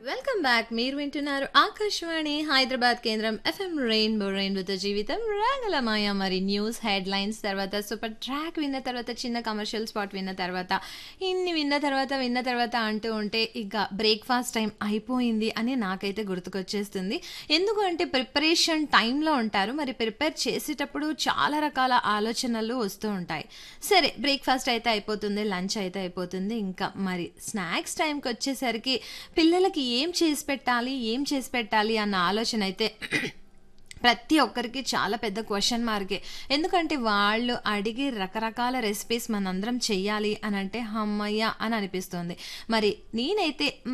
welcome back మీరు వింటున్నారు ఆకాశవాణి హైదరాబాద్ కేంద్రం ఎఫ్ఎం రెయిన్బో రెయిన్బోతో జీవితం రాగలమాయ మరి న్యూస్ హెడ్ లైన్స్ తర్వాత సూపర్ ట్రాక్ విన్న తర్వాత చిన్న కమర్షియల్ స్పాట్ విన్న తర్వాత ఇన్ని విన్న తర్వాత విన్న తర్వాత అంటూ ఉంటే ఇక బ్రేక్ఫాస్ట్ టైం అయిపోయింది అని నాకైతే గుర్తుకొచ్చేస్తుంది ఎందుకు అంటే ప్రిపరేషన్ టైంలో ఉంటారు మరి ప్రిపేర్ చేసేటప్పుడు చాలా రకాల ఆలోచనలు వస్తూ ఉంటాయి సరే బ్రేక్ఫాస్ట్ అయితే అయిపోతుంది లంచ్ అయితే అయిపోతుంది ఇంకా మరి స్నాక్స్ టైంకి వచ్చేసరికి పిల్లలకి ఏం చేసి పెట్టాలి ఏం చేసి పెట్టాలి అన్న ఆలోచన అయితే ప్రతి ఒక్కరికి చాలా పెద్ద క్వశ్చన్ మార్కే ఎందుకంటే వాళ్ళు అడిగే రకరకాల రెసిపీస్ మనందరం చెయ్యాలి అని అంటే హమ్మయ్య అని అనిపిస్తుంది మరి నేనైతే